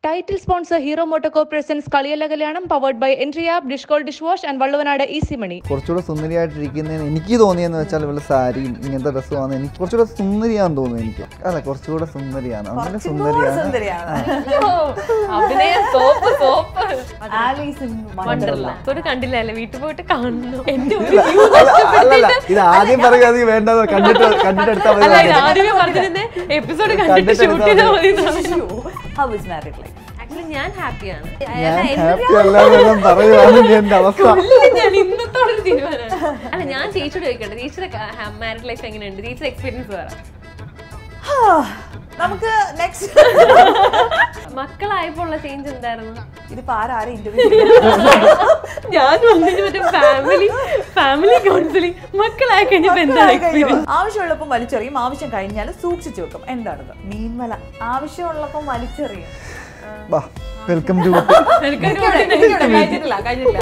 Title sponsor hero MotoCorp presents കളിയല്ല കല്യാണം powered by entry app ഡിഷ്കോൾ dish wash and Valluvanad easy money കുറച്ചുകൂടെ സുന്ദരിയായിട്ടിരിക്കുന്നതിന് എനിക്ക് തോന്നിയെന്ന് വെച്ചാൽ ഇവള് സാരിയും ഇങ്ങനത്തെ ഡ്രസ്സ് വന്ന് എനിക്ക് കുറച്ചുകൂടെ സുന്ദരിയാന്ന് തോന്നുന്നു എനിക്ക് അല്ല കുറച്ചുകൂടെ സുന്ദരിയാണ് അങ്ങനെ കുറച്ചുകൂടെ സുന്ദരിയാണ് സുന്ദരിയാണ് അഭിനയ soap soap Alice in Wonderla ഒരു കണ്ടില്ലല്ലേ വീട്ടിൽ പോയിട്ട് കാണുന്നു എന്റെ ഒരു അല്ല, view അല്ല, നഷ്ടപ്പെട്ടിട്ട് അല്ലല്ല ഇത് ആദ്യം പറയുക അത് വേണ്ടത് കണ്ടിട്ട് കണ്ടിട്ട് എടുത്താൽ മതി അല്ല ഇത് ആദ്യമേ പറഞ്ഞതിന്റെ എപ്പിസോഡ് കണ്ടിട്ട് കണ്ടിട്ട് ഷൂട്ട് ചെയ്താൽ മതി how is married life actually ഞാൻ ഹാപ്പിയാണ് ഞാൻ ഹാപ്പി അല്ലാതെല്ലാം പറയുവാണെങ്കിൽ എന്റെ അവസ്ഥ ഞാൻ ഇന്നത്തോടെ ഒരു തീരുമാനമാണ് അല്ല ഞാൻ ചേച്ചിയോട് ചോദിക്കട്ടെ ചേച്ചിയുടെ മാരിഡ് ലൈഫ് എങ്ങനെയുണ്ട് ചേച്ചിയുടെ എക്സ്പീരിയൻസ് പറ നമുക്ക് നെക്സ്റ്റ് മക്കളായപ്പോ ഉള്ള ചേഞ്ച് എന്തായിരുന്നു ഇതിപ്പോ ആരാരും ഇന്റർവ്യൂ ഞാൻ വന്നിട്ട് മറ്റേ ഫാമിലി ഫാമിലി കൗൺസിലിംഗ് മക്കളായി കഴിഞ്ഞപ്പോ എന്താണ് എക്സ്പീരിയൻസ് ആവശ്യമുള്ളപ്പം വലിച്ചെറിയും ആവശ്യം കഴിഞ്ഞാൽ സൂക്ഷിച്ചു വെക്കും എന്താണത് മീൻവല ആവശ്യമുള്ളപ്പം വലിച്ചെറിയും വാ വെൽക്കം ടു കഴിഞ്ഞിട്ടില്ല കഴിഞ്ഞിട്ടില്ല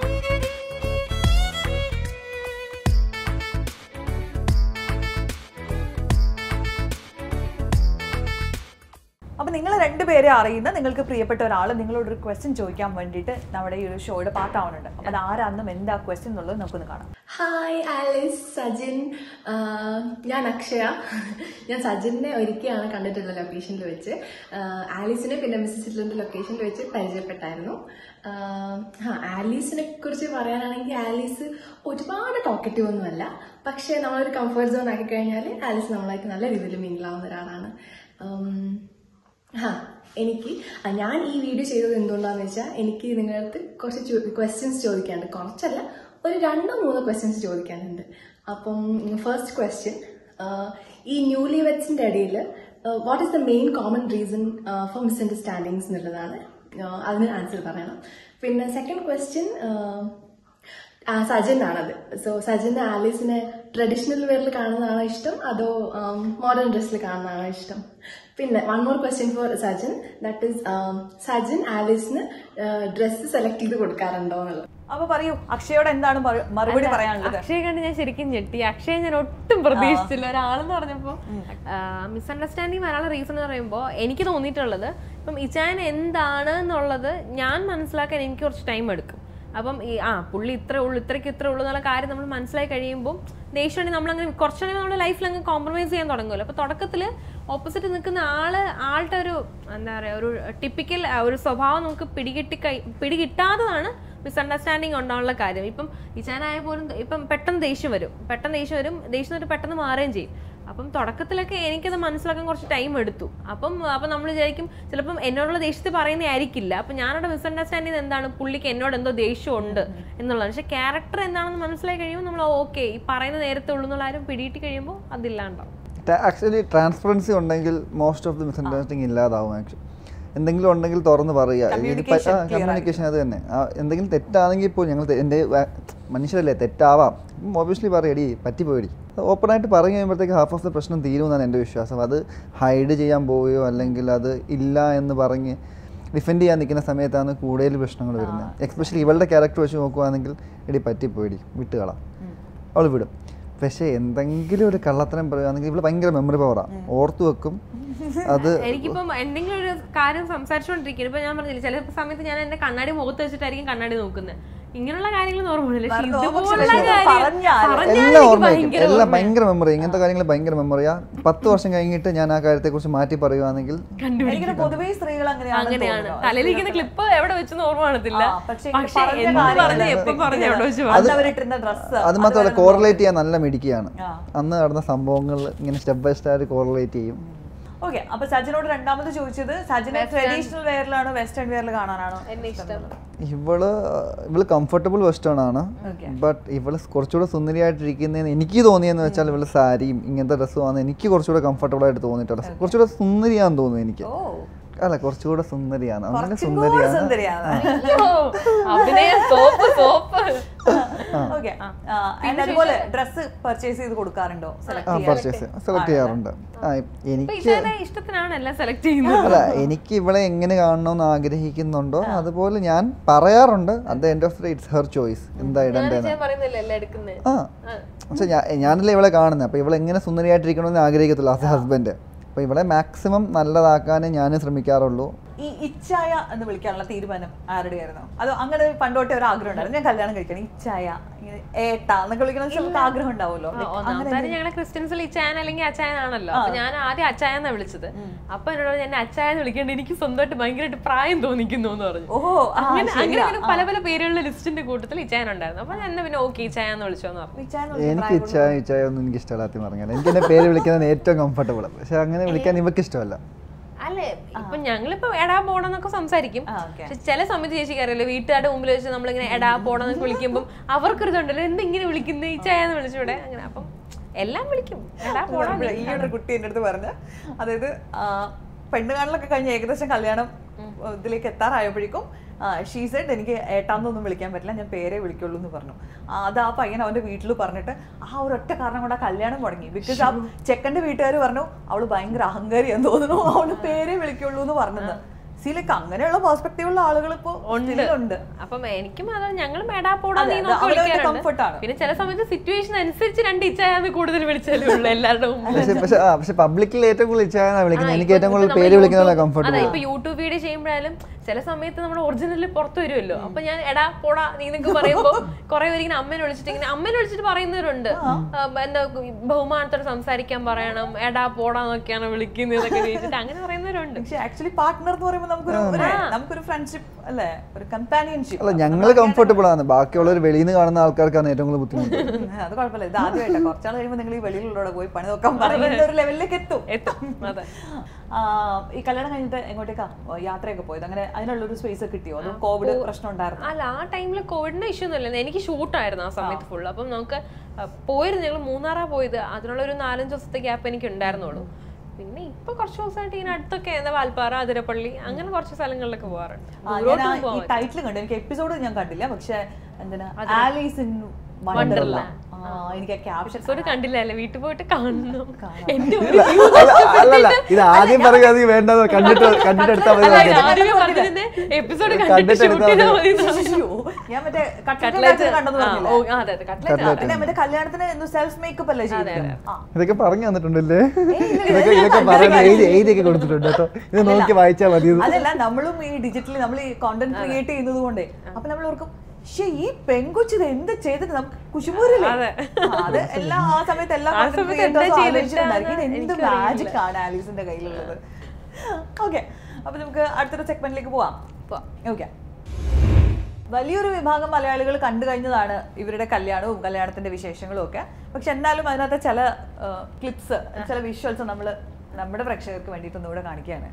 അപ്പൊ നിങ്ങൾ രണ്ടുപേരെ അറിയുന്ന നിങ്ങൾക്ക് പ്രിയപ്പെട്ട ഒരാൾ നിങ്ങളോട് ഒരു ക്വസ്റ്റ്യൻ ചോദിക്കാൻ വേണ്ടിയിട്ട് നമ്മുടെ ഈ ഒരു ഷോയുടെ പാർട്ടാവുന്നുണ്ട് അപ്പൊ അത് ആരാന്നും എന്താ ക്വസ്റ്റ്യൻ എന്നുള്ളത് നമുക്കൊന്ന് കാണാം ഹായ് ആലിസ് സജിൻ ആഹ് ഞാൻ അക്ഷയ ഞാൻ സജിനെ ഒരിക്കലാണ് കണ്ടിട്ടുള്ള ലൊക്കേഷനിൽ വെച്ച് ആഹ് ആലീസിനെ പിന്നെ മിസ്സസ് ഹിറ്റ്ലറിന്റെ ലൊക്കേഷനിൽ വെച്ച് പരിചയപ്പെട്ടായിരുന്നു ആഹ് ആ ആലീസിനെ കുറിച്ച് പറയാനാണെങ്കിൽ ആലീസ് ഒരുപാട് ടോക്കറ്റീവ് ഒന്നുമല്ല പക്ഷേ നമ്മളൊരു കംഫർട്ട് സോൺ ആക്കി കഴിഞ്ഞാൽ ആലീസ് നമ്മളായിട്ട് നല്ല രീതിയിൽ മിങ്കിളാവുന്ന ഒരാളാണ് ഉം, ആ എനിക്ക് ആ, ഞാൻ ഈ വീഡിയോ ചെയ്തത് എന്തുകൊണ്ടാന്ന് വെച്ചാൽ എനിക്ക് നിങ്ങളടുത്ത് കുറച്ച് ക്വസ്റ്റ്യൻസ് ചോദിക്കാനുണ്ട് കുറച്ചല്ല ഒരു രണ്ടോ മൂന്നോ ക്വസ്റ്റ്യൻസ് ചോദിക്കാനുണ്ട് അപ്പം ഫസ്റ്റ് ക്വസ്റ്റ്യൻ ഈ ന്യൂലി വെറ്റ്സിന്റെ ഇടയിൽ what is the main common reason for misunderstandings എന്നുള്ളതാണ് ആ, അതിന് ആൻസർ പറയണം പിന്നെ സെക്കൻഡ് ക്വസ്റ്റ്യൻ സജിൻ ആണത് സോ സജിൻ ആലീസിനെ ട്രഡീഷണൽ വെയറിൽ കാണുന്നതാണോ ഇഷ്ടം അതോ മോഡേൺ ഡ്രസ്സിൽ കാണുന്നതാണോ ഇഷ്ടം പിന്നെ one more question for Sajin that is Sajin ആലീസിന് ഡ്രസ്സ് സെലക്ട് ചെയ്ത് കൊടുക്കാറുണ്ടോ എന്നുള്ളത് അപ്പൊ പറയൂ അക്ഷയോട് എന്താണ് മറു- മറുപടി പറയാനുള്ളത് അക്ഷയ് കണ്ട് ഞാൻ ശരിക്കും ഞെട്ടി അക്ഷയ് ഞാൻ ഒട്ടും പ്രതീക്ഷിച്ചില്ല ഒരാളെന്ന് പറഞ്ഞപ്പോ മിസ്അണ്ടർസ്റ്റാൻഡിങ് വരാനുള്ള റീസൺ എന്ന് പറയുമ്പോൾ എനിക്ക് തോന്നിയിട്ടുള്ളത് ഇപ്പം ഇച്ചാൻ എന്താണ് എന്നുള്ളത് ഞാൻ മനസ്സിലാക്കാൻ എനിക്ക് കുറച്ച് ടൈം എടുക്കും അപ്പം ഈ ആ പുള്ളി ഇത്രേ ഉള്ളൂ ഇത്രയ്ക്ക് ഇത്രേ ഉള്ളൂ എന്നുള്ള കാര്യം നമ്മൾ മനസ്സിലായി കഴിയുമ്പോൾ ദേഷ്യമാണ് നമ്മളങ്ങനെ കുറച്ചുകൂടി നമ്മുടെ ലൈഫിൽ അങ്ങ് കോംപ്രമൈസ് ചെയ്യാൻ തുടങ്ങുമല്ലോ അപ്പോൾ തുടക്കത്തിൽ ഓപ്പോസിറ്റ് നിൽക്കുന്ന ആള് ആളുടെ ഒരു എന്താ പറയുക ഒരു ടിപ്പിക്കൽ ഒരു സ്വഭാവം നമുക്ക് പിടികിട്ടി കൈ പിടികിട്ടാത്തതാണ് മിസ്അണ്ടർസ്റ്റാൻഡിങ് ഉണ്ടാവാനുള്ള കാര്യം ഇപ്പം ഇച്ചാനായ പോലും ഇപ്പം പെട്ടെന്ന് ദേഷ്യം വരും പെട്ടെന്ന് ദേഷ്യം വരും ദേഷ്യം വരും പെട്ടെന്ന് മാറുകയും ചെയ്യും അപ്പം തുടക്കത്തിലൊക്കെ എനിക്കത് മനസ്സിലാക്കാൻ കുറച്ച് ടൈം എടുത്തു അപ്പം അപ്പം നമ്മൾ വിചാരിക്കും ചിലപ്പം എന്നോടുള്ള ദേഷ്യത്തിൽ പറയുന്ന ആയിരിക്കില്ല അപ്പം ഞാനവിടെ മിസ്അണ്ടർസ്റ്റാൻഡ് ചെയ്ത് എന്താണ് പുള്ളിക്ക് എന്നോട് എന്തോ ദേഷ്യമുണ്ട് എന്നുള്ളത് പക്ഷെ ക്യാരക്ടർ എന്താണെന്ന് മനസ്സിലായി കഴിയുമ്പോൾ നമ്മൾ ഓക്കെ ഈ പറയുന്ന നേരത്തെ ഉള്ളൂ എന്നുള്ള ആരും പിടിയിട്ട് കഴിയുമ്പോൾ അതില്ലാണ്ടാവും ആക്ച്വലി ട്രാൻസ്പെറൻസി ഉണ്ടെങ്കിൽ മോസ്റ്റ് ഓഫ് ദി മിസ്അണ്ടർസ്റ്റാൻഡിങ് ഇല്ലാതാവും ആക്ച്വലി എന്തെങ്കിലും ഉണ്ടെങ്കിൽ തുറന്ന് പറയുക Communication clear കമ്മ്യൂണിക്കേഷൻ അത് തന്നെ ആ, എന്തെങ്കിലും തെറ്റാണെങ്കിൽ ഇപ്പോൾ ഞങ്ങൾ തെ- എൻ്റെ വ- മനുഷ്യരല്ലേ തെറ്റാവാം ഒബിയസ്ലി പറയടി പറ്റിപ്പോയടി ഓപ്പണായിട്ട് പറഞ്ഞു കഴിയുമ്പോഴത്തേക്ക് ഹാഫ് ഓഫ് ദ പ്രശ്നം തീരുമെന്നാണ് എൻ്റെ വിശ്വാസം അത് ഹൈഡ് ചെയ്യാൻ പോവുകയോ അല്ലെങ്കിൽ അത് ഇല്ല എന്ന് പറഞ്ഞ് ഡിഫെൻഡ് ചെയ്യാൻ നിൽക്കുന്ന സമയത്താണ് കൂടുതൽ പ്രശ്നങ്ങൾ വരുന്നത് എക്സ്പെഷ്യലി ഇവളുടെ ക്യാരക്ടർ വെച്ച് നോക്കുവാണെങ്കിൽ എടി പറ്റിപ്പോയിടി വിട്ടുകളാം അവൾ വിടും പക്ഷേ എന്തെങ്കിലും ഒരു കള്ളത്തരം പറയുകയാണെങ്കിൽ ഇവള് ഭയങ്കര മെമ്മറി പവറാണ് ഓർത്തു വെക്കും അത് എനിക്കിപ്പം എന്തെങ്കിലും ഒരു കാര്യം സംസാരിച്ചുകൊണ്ടിരിക്കുന്നത് ഇപ്പൊ ഞാൻ പറഞ്ഞില്ല ചില സമയത്ത് ഞാൻ എന്റെ കണ്ണാടി മുഖത്ത് വെച്ചിട്ടായിരിക്കും കണ്ണാടി നോക്കുന്നത് ഇങ്ങനെയുള്ള കാര്യങ്ങൾ ഓർമ്മയില്ല പക്ഷെ വെറുതെ ഇതുപോലുള്ള ഓപ്പോസിറ്റ് കാര്യം പറഞ്ഞാല് പറഞ്ഞാൽ എല്ലാം എനിക്ക് ഓർമ്മ വയ്ക്കും ഭയങ്കര എല്ലാം ഓർമ്മയാ. ഭയങ്കര മെമ്മറി ഇങ്ങനത്തെ കാര്യങ്ങൾ ഭയങ്കര മെമ്മറിയാ പത്ത് വർഷം കഴിഞ്ഞിട്ട് ഞാൻ ആ കാര്യത്തെക്കുറിച്ച് മാറ്റി പറയുവാണെങ്കിൽ എനിക്കൊരു പൊതുവേ സ്ത്രീകൾ അങ്ങനെയാണ് അങ്ങനെയാണ് തലയിലിരിക്കുന്ന ക്ലിപ്പ് എവിടെ വെച്ചെന്ന് ഓർമ്മ കാണത്തില്ല ആ, പക്ഷേ പക്ഷെ പറഞ്ഞ എന്ത് കാര്യങ്ങള് പറഞ്ഞ് എപ്പം പറഞ്ഞ് എവിടെ വെച്ച് പറഞ്ഞു. അന്ന് അവരിട്ടിരുന്ന ഡ്രസ്സ് അത് മാത്രമല്ല കോറിലേറ്റ് ചെയ്യാൻ നല്ല മിടിക്കുകയാണ് ആ. അന്ന് നടന്ന സംഭവങ്ങൾ ഇങ്ങനെ സ്റ്റെപ്പ് ബൈ സ്റ്റെപ്പ് കോറിലേറ്റ് ചെയ്യും ഓക്കെ അപ്പൊ സജിനോട് രണ്ടാമത് ചോദിച്ചത് സജിനെ ട്രഡീഷണൽ വെയറിലാണോ വെസ്റ്റേൺ വെയറിൽ കാണാനാണോ എന്നെ ഇഷ്ടം ഇവള് ഇവള് കംഫർട്ടബിൾ വെസ്റ്റേൺ ആണ് Okay. ബട്ട് ഇവള് കുറച്ചുകൂടെ സുന്ദരിയായിട്ടിരിക്കുന്നതെന്ന് എനിക്ക് തോന്നിയെന്ന് വെച്ചാൽ ഇവള് സാരിയും ഇങ്ങനത്തെ ഡ്രസ്സും ആണ് എനിക്ക് കുറച്ചുകൂടെ കംഫർട്ടബിൾ ആയിട്ട് തോന്നിയിട്ടുള്ളത് കുറച്ചുകൂടെ സുന്ദരിയാന്ന് തോന്നുന്നു എനിക്ക് ഓ അല്ല കുറച്ചുകൂടെ സുന്ദരിയാണ് അങ്ങനെ കുറച്ചും കൂടെ സുന്ദരിയാണ് സുന്ദരിയാണ് അയ്യോ, അഭിനയ സോപ്പ് സോപ്പ് ഓക്കെ അതുപോലെ ഡ്രസ് പർച്ചേസ് ചെയ്ത് കൊടുക്കാറുണ്ടോ ആ സെലക്ട് പർച്ചേസ് സെലക്ട് ചെയ്യാറുണ്ട് ആ ഇപ്പൊ എനിക്ക് ഇച്ചാന്റെ ഇഷ്ടത്തിനാണ് എല്ലാം സെലക്ട് ചെയ്യുന്നത് അല്ല എനിക്ക് ഇവളെ എങ്ങനെ കാണണമെന്ന് ആഗ്രഹിക്കുന്നുണ്ടോ അതുപോലെ ഞാൻ പറയാറുണ്ട് at the end of the it's her choice എന്താ ഇടേണ്ടതെന്ന് ഞാൻ പറയുന്നില്ല എല്ലാം എടുക്കുന്നത് ആ പക്ഷെ ഞാൻ ഞാനല്ലേ ഇവളെ കാണുന്നത് അപ്പോൾ ഇവളെ എങ്ങനെ സുന്ദരിയായിട്ടിരിക്കണമെന്ന് ആഗ്രഹിക്കത്തുള്ളൂ ആസ് എ ഹസ്ബൻഡ് അപ്പോൾ ഇവളെ മാക്സിമം നല്ലതാക്കാനേ ഞാൻ ശ്രമിക്കാറുള്ളൂ ഈ ഈ ഇച്ഛായ എന്ന് വിളിക്കാനുള്ള തീരുമാനം ആരുടെയായിരുന്നു അത് അങ്ങനെ പണ്ടോട്ടെ ഒരു ആഗ്രഹം ഉണ്ടായിരുന്നു ഞാൻ കല്യാണം കഴിക്കണം ഇച്ഛായ ഇങ്ങനെ ഏട്ട എന്നൊക്കെ വിളിക്കണം നമുക്ക് ആഗ്രഹം ഉണ്ടാവുമല്ലോ ആ, ഒന്നാമത്തെ ഞങ്ങളെ ക്രിസ്ത്യൻസിൽ ഇച്ചായൻ അല്ലെങ്കിൽ അച്ചായൻ ആണല്ലോ അപ്പൊ ഞാൻ ആദ്യം അച്ചായന്നാ വിളിച്ചത് അപ്പൊ എന്നോട് പറഞ്ഞു, എന്നെ അച്ചായന്ന് വിളിക്കേണ്ട എനിക്ക് സ്വന്തമായിട്ട് ഭയങ്കരമായിട്ട് പ്രായം തോന്നിക്കുന്നു എന്ന് പറഞ്ഞു ഓഹോ ആ, അങ്ങനെ അങ്ങനെ ശരിയാ. അങ്ങനെ പല പല പേരുകളുടെ ലിസ്റ്റിന്റെ കൂട്ടത്തിൽ ഇച്ചായൻ ഉണ്ടായിരുന്നു അപ്പൊ ഞാൻ എന്നാ പിന്നെ ഓക്കെ ഇച്ചായന്ന് വിളിച്ചോന്ന് പറഞ്ഞു ഇച്ഛായ എന്ന് വിളിക്കുന്ന എനിക്ക് ഇച്ഛായ ഇച്ഛായ ഒന്നും എനിക്ക് ഇഷ്ടമല്ല ആദ്യം പറഞ്ഞാൽ എനിക്ക് എന്നെ പേര് വിളിക്കുന്നത് ഏറ്റവും കംഫർട്ടബിൾ പക്ഷെ അങ്ങനെ വിളിക്കാൻ ഇവർക്ക് ഇഷ്ടമല്ല അല്ലേ ഇപ്പൊ ഞങ്ങളിപ്പോ എടാ പോണെന്നൊക്കെ സംസാരിക്കും ആ, okay. പക്ഷെ ചില സമയത്ത് ചേച്ചിക്ക് അറിയില്ല വീട്ടുകാരുടെ മുമ്പിൽ വെച്ച് നമ്മളിങ്ങനെ എടാ പോണെന്നൊക്കെ വിളിക്കുമ്പോൾ അവർക്കൊരിതുണ്ടല്ലോ എന്തിങ്ങനെ വിളിക്കുന്നത് ഈ ചായന്ന് വിളിച്ചൂടെ അങ്ങനെ അപ്പം എല്ലാം വിളിക്കും എടാ പോടാ നീ. ഈ ഒരു കുട്ടി എൻ്റെ അടുത്ത് പറഞ്ഞ അതായത് ആ, പെണ്ണ് കാണലൊക്കെ കഴിഞ്ഞ് ഏകദേശം കല്യാണം ഇതിലേക്ക് എത്താറായപ്പോഴേക്കും ഷീ സെഡ് എനിക്ക് ഏട്ടാന്നൊന്നും വിളിക്കാൻ പറ്റില്ല ഞാൻ പേരെ വിളിക്കുള്ളൂ എന്ന് പറഞ്ഞു ആ, അത് ആ പയ്യൻ അവന്റെ വീട്ടിൽ പറഞ്ഞിട്ട് ആ ഒരൊറ്റ കാരണം കൊണ്ട് ആ കല്യാണം മുടങ്ങി ബിക്കോസ് ആ ചെക്കന്റെ വീട്ടുകാർ പറഞ്ഞു അവള് ഭയങ്കര അഹങ്കാരിയാന്ന് തോന്നുന്നു അവള് പേരെ വിളിക്കുള്ളൂ എന്ന് പറഞ്ഞത് സീലക്ക് അങ്ങനെയുള്ള പെർസ്പെക്റ്റീവ് ഉള്ള ആളുകൾ ഇപ്പോ ഉണ്ട് അപ്പം എനിക്കും അത് ഞങ്ങളും എടാ പോടാ അതെ, നീ അത് എന്നൊക്കെ അവരവരുടെ വിളിക്കാറുണ്ട് comfort ആണ്. പിന്നെ ചില സമയത്ത് സിറ്റുവേഷൻ അനുസരിച്ച് രണ്ട് ഇച്ചായാന്ന് കൂടുതൽ വിളിച്ചാലേ ഉള്ളൂ എല്ലാവരുടെ മുമ്പിൽ പക്ഷെ പക്ഷെ ആ പക്ഷെ പബ്ലിക്കിൽ ഏറ്റവും കൂടുതൽ ഇച്ഛായ വിളിക്കുന്നത് ആ, എനിക്ക് ഇപ്പൊ ഏറ്റവും കൂടുതൽ നമ്മള് പേര് വിളിക്കുന്ന യൂട്യൂബ്- കംഫർട്ടബിൾ അതെ ഇപ്പൊ യൂട്യൂബ് വീഡിയോ ചെയ്യുമ്പോഴാലും ചില സമയത്ത് നമ്മുടെ ഒറിജിനലിൽ പുറത്ത് വരുമല്ലോ അപ്പൊ ഞാൻ എടാ പോടാ നീ നിനക്ക് പറയുമ്പോ കുറെ പേര് ഇങ്ങനെ അമ്മേനെ വിളിച്ചിട്ട് ഇങ്ങനെ അമ്മേനെ വിളിച്ചിട്ട് പറയുന്നവരുണ്ട് ആ, എന്താ ബഹുമാനത്തോടെ സംസാരിക്കാൻ പറയണം എടാ പോടാ നോക്കിയാണ് വിളിക്കുന്നതൊക്കെ ചോദിച്ചിട്ട് അങ്ങനെ പറയുന്നവരുണ്ട് പക്ഷെ ആക്ച്വലി പാർട്ട്ണർ എന്ന് പറയുമ്പോൾ നമുക്കൊരു ഒരു നമുക്കൊരു ഫ്രണ്ട്ഷിപ്പ് അല്ലേ ഒരു കമ്പാനിയൻഷിപ്പ് അല്ല ഞങ്ങൾ കംഫർട്ടബിൾ ആണ് ബാക്കിയുള്ളവർ വെളിയിൽ നിന്ന് കാണുന്ന ആൾക്കാർക്കാണ് ഏറ്റവും കൂടുതൽ ബുദ്ധിമുട്ട് അത് കുഴപ്പമില്ല ഇത് ആദ്യമായിട്ടാ കുറച്ചാൾ കഴിയുമ്പോൾ നിങ്ങൾ ഈ വെളിയിലുള്ളവിടെ പോയി പണി നോക്കാൻ പറയുന്ന ഒരു ലെവലിലേക്ക് എത്തും എത്തും അതെ ആ, ഈ കല്യാണം കഴിഞ്ഞിട്ട് എങ്ങോട്ടേക്കാ ഓ, യാത്രയൊക്കെ പോയത് അങ്ങനെ അതിനുള്ളൊരു സ്പേസ് കിട്ടിയോ അതും കോവിഡ് പ്രശ്നം ഉണ്ടായിരുന്നു അല്ല ആ ടൈമിൽ കോവിഡിന്റെ ഇഷ്യൂ ഒന്നും ഇല്ല എനിക്ക് ഷൂട്ടായിരുന്നു ആ സമയത്ത് ഫുൾ അപ്പം നമുക്ക് ആ, പോയിരുന്നു ഞങ്ങൾ മൂന്നാറാ പോയത് അതിനുള്ള ഒരു നാലഞ്ച് ദിവസത്തെ ഗ്യാപ്പ് എനിക്ക് ഉണ്ടായിരുന്നുള്ളൂ പിന്നെ ഇപ്പൊ കുറച്ച് ദിവസമായിട്ട് ഇങ്ങനെ അടുത്തൊക്കെ എന്താ വാൽപ്പാറ അതിരപ്പള്ളി അങ്ങനെ കുറച്ച് സ്ഥലങ്ങളിലൊക്കെ പോകാറുണ്ട് ആ, ഞാൻ ആ ഈ ടൈറ്റിൽ കണ്ടു എനിക്ക് എപ്പിസോഡ് ഞാൻ കണ്ടില്ല പക്ഷെ എന്തിനാ ആലീസ് ഇൻ വണ്ടർല എനിക്ക് ആ ക്യാപ്ഷൻ എപ്പിസോഡ് കണ്ടില്ലല്ലേ വീട്ടിൽ പോയിട്ട് കാണണം കാണാം. എന്റെ ഒരു അല്ല, view അല്ല, അല്ലല്ല നഷ്ടപ്പെട്ടിട്ട് ഇത് ആദ്യം പറയുക അത് വേണ്ടത് കണ്ടിട്ട് കണ്ടിട്ട് എടുത്താൽ മതി അല്ല, പറഞ്ഞത്. ആദ്യമേ പറഞ്ഞതിന്റെ എപ്പിസോഡ് കണ്ടിട്ട് കണ്ടിട്ട് ഷൂട്ട് എടുത്താൽ ചെയ്താൽ മതി. മതി ഞാൻ മറ്റേ കട്ട്ലറ്റ് കട്ട്ലറ്റ് കണ്ടെന്ന് ആ, പറഞ്ഞില്ലേ ഓ, ആ, അതെ അതെ കട്ട്ലറ്റ് കട്ട്ലറ്റ്. പിന്നെ മറ്റേ കല്യാണത്തിന് എന്തോ സെൽഫ് മേക്കപ്പ് അല്ലേ ചെയ്തത് ആ ഇതൊക്കെ പറഞ്ഞു തന്നിട്ടുണ്ടല്ലേ ഇതൊക്കെ ഇതൊക്കെ പറഞ്ഞ് എഴുതി എഴുതിയൊക്കെ കൊടുത്തിട്ടുണ്ട് കേട്ടോ ഇത് നോക്കി വായിച്ചാൽ മതി ഇത്. അതല്ല നമ്മളും ഈ ഡിജിറ്റലി നമ്മൾ ഈ കോണ്ടന്റ് ക്രിയേറ്റ് ചെയ്യുന്നത് കൊണ്ടേ അപ്പൊ നമ്മൾ ഓർക്കും പക്ഷേ ഈ പെങ്കൊച്ച് ഇത് എന്ത് ചെയ്തിട്ട് നമുക്ക് കുശുമൂരല്ലേ അതെ. അത് എല്ലാ ആ സമയത്ത് എല്ലാ ആ content സമയത്ത് എന്താ creators ചെയ്തിട്ടാണ് ആലോചിച്ചിട്ടുണ്ടായിരിക്കും ഇത് എന്ത് എനിക്കറിയില്ല. മാജിക് ആണ് ആലീസിന്റെ കയ്യിലുള്ളത് ഓക്കെ അപ്പൊ നമുക്ക് അടുത്തൊരു സെഗ്മെന്റിലേക്ക് പോവാം ഓക്കെ വലിയൊരു വിഭാഗം മലയാളികൾ കണ്ടു കഴിഞ്ഞതാണ് ഇവരുടെ കല്യാണവും കല്യാണത്തിന്റെ വിശേഷങ്ങളും ഒക്കെ പക്ഷെ എന്നാലും അതിനകത്തെ ചില ക്ലിപ്സ് ചില വിഷ്വൽസ് നമ്മൾ നമ്മുടെ പ്രേക്ഷകർക്ക് വേണ്ടിയിട്ട് ഒന്നുകൂടെ കാണിക്കുകയാണ്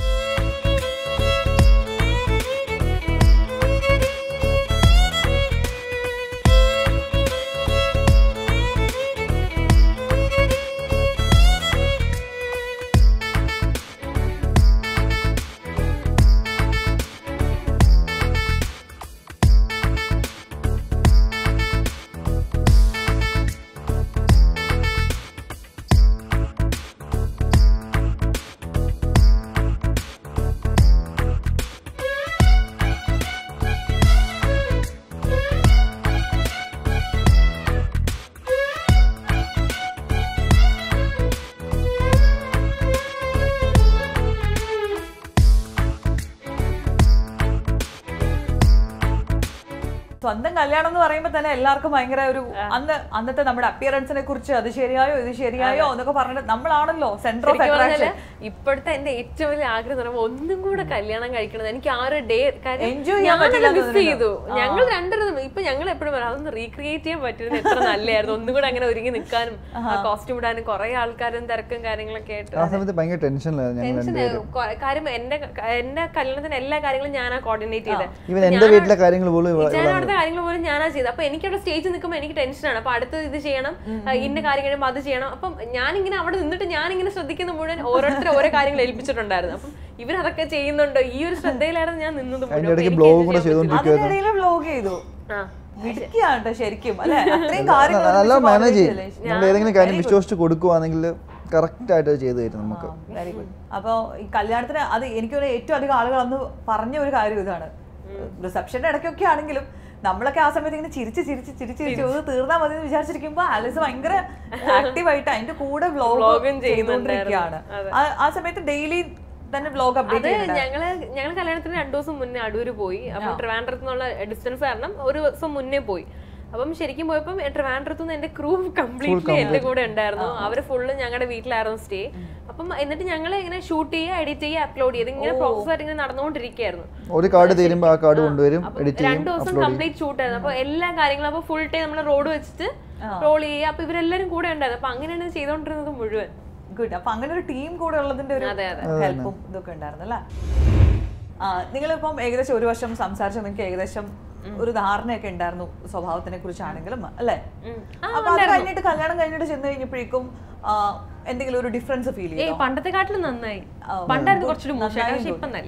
സ്വന്തം കല്യാണം എന്ന് പറയുമ്പോൾ തന്നെ എല്ലാവർക്കും ഭയങ്കര ഒരു അന്ന് അന്നത്തെ നമ്മുടെ അപ്പിയറൻസിനെ കുറിച്ച് അത് ശരിയായോ ഇത് ശരിയായോ എന്നൊക്കെ പറഞ്ഞിട്ട് നമ്മളാണല്ലോ സെന്റർ ഓഫ് ശരിക്കും പറഞ്ഞാല് അട്രാക്ഷൻ ഇപ്പോഴത്തെ എന്റെ ഏറ്റവും വലിയ ആഗ്രഹം എന്ന് പറയുമ്പോൾ ഒന്നും കൂടെ കല്യാണം കഴിക്കണം എനിക്ക് ആ ഒരു ഡേ Enjoy ചെയ്യാൻ പറ്റില്ല എന്ന് മിസ് ചെയ്തു ഞങ്ങൾ രണ്ടുപേരും ഇപ്പൊ ഞങ്ങൾ എപ്പോഴും പറയും അതൊന്ന് റീക്രിയേറ്റ് ചെയ്യാൻ പറ്റുന്നത് എത്ര നല്ലതായിരുന്നു ഒന്നും കൂടെ അങ്ങനെ ഒരുങ്ങി നിൽക്കാനും കോസ്റ്റ്യൂം ഇടാനും കുറെ ആൾക്കാരും തിരക്കും കാര്യങ്ങളൊക്കെ ആയിട്ട് ആ സമയത്ത് ഭയങ്കര ടെൻഷനിലായിരുന്നു ഞങ്ങൾ ടെൻഷൻ രണ്ടുപേരും കാര്യം എന്റെ എന്റെ കല്യാണത്തിന്റെ എല്ലാ കാര്യങ്ങളും ഞാനാ കോർഡിനേറ്റ് ചെയ്തത് ഇവൻ എന്റെ വീട്ടിലെ കാര്യങ്ങൾ പോലും ഇവ- ഞാൻ അവിടുത്തെ കാര്യങ്ങൾ പോലും ഞാനാ ചെയ്തത് അപ്പൊ എനിക്ക് അവിടെ സ്റ്റേജിൽ നിൽക്കുമ്പോൾ എനിക്ക് ടെൻഷനാണ് അപ്പൊ അടുത്തത് ഇത് ചെയ്യണം ആ, ഇന്ന കാര്യം കഴിയുമ്പോൾ അത് ചെയ്യണം അപ്പം ഞാനിങ്ങനെ അവിടെ നിന്നിട്ട് ഞാനിങ്ങനെ ശ്രദ്ധിക്കുന്ന മുഴുവൻ ഓരോരുത്തർ ഓരോ കാര്യങ്ങൾ ഏൽപ്പിച്ചിട്ടുണ്ടായിരുന്നു അപ്പം ഇവരതൊക്കെ ചെയ്യുന്നുണ്ടോ ഈ ഒരു ശ്രദ്ധയിലായിരുന്നു ഞാൻ നിന്നത് മുഴുവൻ. അതിന്റെ ഇടയ്ക്ക് എനിക്ക് ബ്ലോഗ് ഇത് കൂടെ ചെയ്യാൻ പറ്റില്ല. ചെയ്തോണ്ടിരിക്കുവായിരുന്നു അതിനിടയിൽ വ്ലോഗ് ചെയ്തു ആ. മിടുക്കിയാണ് ട്ടോ ശരിക്കും അല്ലെ അത്രയും കാര്യങ്ങൾ നല്ല ഒരുമിച്ച് മാനേജ് coordinate ചെയ്യും ചെയ്യില്ലേ? നമ്മൾ ഏതെങ്കിലും കാര്യം വിശ്വസിച്ച് കൊടുക്കുവാണെങ്കിൽ കറക്റ്റ് ആയിട്ട് അത് ചെയ്തു തരും നമുക്ക് വെരി ഗുഡ് അപ്പോൾ ഈ കല്യാണത്തിന് അത് എനിക്ക് തോന്നുന്നു ഏറ്റവും അധികം ആളുകൾ അന്ന് പറഞ്ഞ ഒരു കാര്യം ഇതാണ് റിസപ്ഷന്റെ ഇടയ്ക്കൊക്കെ ആണെങ്കിലും നമ്മളൊക്കെ ആ സമയത്ത് ഇങ്ങനെ ചിരിച്ച് ചിരിച്ച് ചിരിച്ച് ചിരിച്ച് ഒന്ന് തീർന്നാ മതി എന്ന് വിചാരിച്ചിരിക്കുമ്പോ ആലിസ് ഭയങ്കര ആക്റ്റീവായിട്ട് അതിന്റെ കൂടെ വ്ലോഗ് Vlog ഉം ചെയ്തുകൊണ്ടിരിക്കുകയാണ് ചെയ്യുന്നുണ്ടായിരുന്നു. ആ- ആ സമയത്ത് ഡെയിലി തന്നെ വ്ലോഗ് അത് അപ്ഡേറ്റ് ചെയ്യുന്നുണ്ട് ഞങ്ങള് ഞങ്ങൾ കല്യാണത്തിന് രണ്ടു ദിവസം മുന്നേ അടൂര് പോയി അപ്പം ട്രിവാൻഡ്രത്ത് നിന്നുള്ള ഡിസ്റ്റൻസ് കാരണം ഒരു ദിവസം മുന്നേ പോയി അപ്പം ശരിക്കും പോയപ്പം ട്രിവാൻഡ്രത്ത് നിന്ന് എന്റെ ക്രൂ കംപ്ലീറ്റ്ലി എന്റെ കൂടെ ഉണ്ടായിരുന്നു അവര് ഫുള്ള് ഞങ്ങളുടെ വീട്ടിലായിരുന്നു സ്റ്റേ അപ്പം എന്നിട്ട് ഞങ്ങൾ ഇങ്ങനെ ഷൂട്ട് ചെയ്യുക എഡിറ്റ് ചെയ്യുക അപ്ലോഡ് ചെയ്ത് ഇങ്ങനെ പ്രോസസ് ആയിട്ട് ഇങ്ങനെ നടന്നുകൊണ്ടിരിക്കുകയായിരുന്നു ഒരു കാർഡ് തീരുമ്പോൾ ആ കാർഡ് കൊണ്ടുവരും എഡിറ്റ് ചെയ്യും രണ്ടു ദിവസം കംപ്ലീറ്റ് ഷൂട്ട് ആയിരുന്നു അപ്പൊ എല്ലാ കാര്യങ്ങളും അപ്പൊ ഫുൾ ടൈം നമ്മൾ റോഡ് വെച്ചിട്ട് റോൾ ചെയ്യുക അപ്പൊ ഇവരെല്ലാരും കൂടെ ഉണ്ടായിരുന്നു അപ്പൊ അങ്ങനെയാണ് ഇത് ചെയ്തോണ്ടിരുന്നത് മുഴുവൻ ഗുഡ് അപ്പൊ അങ്ങനെ ഒരു ടീം കൂടെ ഉള്ളതിന്റെ ഒരു അതെ, അതെ. ഹെൽപ്പും ഇതൊക്കെ ഉണ്ടായിരുന്നു അല്ലേ ആ നിങ്ങളിപ്പം ഏകദേശം ഒരു വർഷം സംസാരിച്ച നിങ്ങൾക്ക് ഏകദേശം ഒരു ധാരണയൊക്കെ ഉണ്ടായിരുന്നു സ്വഭാവത്തിനെ കുറിച്ചാണെങ്കിലും അല്ലേ അപ്പൊ അത് കഴിഞ്ഞിട്ട് കല്യാണം കഴിഞ്ഞിട്ട് ചെന്ന് കഴിഞ്ഞപ്പോഴേക്കും ആ, എന്തെങ്കിലും ഒരു ഡിഫറൻസ് ഫീൽ ഏയ് ചെയ്യും പണ്ടത്തെ കാട്ടിലും നന്നായി പണ്ടായിരുന്നു കുറച്ചുകൂടി മൂശായിട്ട് പക്ഷെ ഇപ്പം നല്ല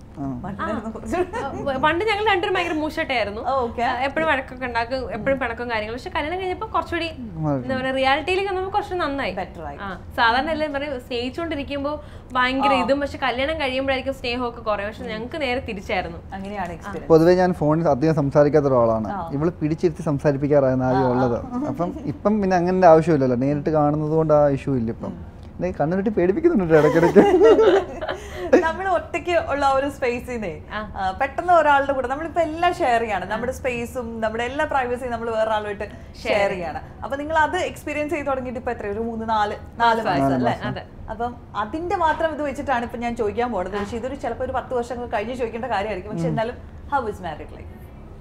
പണ്ട് ഞങ്ങൾ രണ്ടുപേരും ഭയങ്കര മൂശട്ടായിരുന്നു ഓക്കെ എപ്പോഴും വഴക്കൊക്കെ ഉണ്ടാക്കും എപ്പോഴും പിണക്കും കാര്യങ്ങളും പക്ഷെ കല്യാണം കഴിഞ്ഞപ്പോ കുറച്ചുകൂടി എന്താ പറയാ റിയാലിറ്റിയിലേക്ക് വന്നപ്പോൾ കുറച്ച് നന്നായി ബെറ്റർ ആയി ആ സാധാരണ എല്ലാം പറയും സ്നേഹിച്ചുകൊണ്ടിരിക്കുമ്പോ ഭയങ്കര ഇതും പക്ഷെ കല്യാണം കഴിയുമ്പോഴായിരിക്കും സ്നേഹമൊക്കെ കുറയും പക്ഷെ ഞങ്ങൾക്ക് നേരെ തിരിച്ചായിരുന്നു അങ്ങനെയാണ് എക്സ്പീരിയൻസ് പൊതുവേ ഞാൻ ഫോണിൽ അധികം സംസാരിക്കാത്ത ഒരാളാണ് ഇവള് പിടിച്ചിരുത്തി സംസാരിപ്പിക്കാറായിരുന്നു ആദ്യം ഉള്ളത് അപ്പം ഇപ്പം പിന്നെ അങ്ങനെ ആവശ്യമില്ലല്ലോ നേരിട്ട് കാണുന്നത് കൊണ്ട് ആ ഇഷ്യൂ ഇല്ല ഇപ്പം എന്നെ കണ്ണിട്ട് പേടിപ്പിക്കുന്നുണ്ട് ഇടയ്ക്കിടയ്ക്ക് നമ്മൾ ഒറ്റയ്ക്ക് ഉള്ള ആ ഒരു സ്പേസിൽ നിന്നേ പെട്ടെന്ന് ഒരാളുടെ കൂടെ നമ്മളിപ്പോ എല്ലാം ഷെയർ ചെയ്യാണ് നമ്മുടെ സ്പേസും നമ്മുടെ എല്ലാ പ്രൈവസിയും നമ്മൾ വേറെ ആളുമായിട്ട് ഷെയർ ചെയ്യാണ് അപ്പൊ നിങ്ങൾ അത് എക്സ്പീരിയൻസ് ചെയ്ത് തുടങ്ങിയിട്ട് ഇപ്പൊ എത്ര ഒരു മൂന്ന് നാല് നാല് മാസം അല്ലേ അപ്പം അതിന്റെ മാത്രം ഇത് വെച്ചിട്ടാണ് ഇപ്പൊ ഞാൻ ചോദിക്കാൻ പോകുന്നത് പക്ഷെ ഇതൊരു ചിലപ്പോൾ ഒരു പത്ത് വർഷങ്ങൾ കഴിഞ്ഞ് ചോദിക്കേണ്ട കാര്യമായിരിക്കും പക്ഷെ എന്നാലും how is married life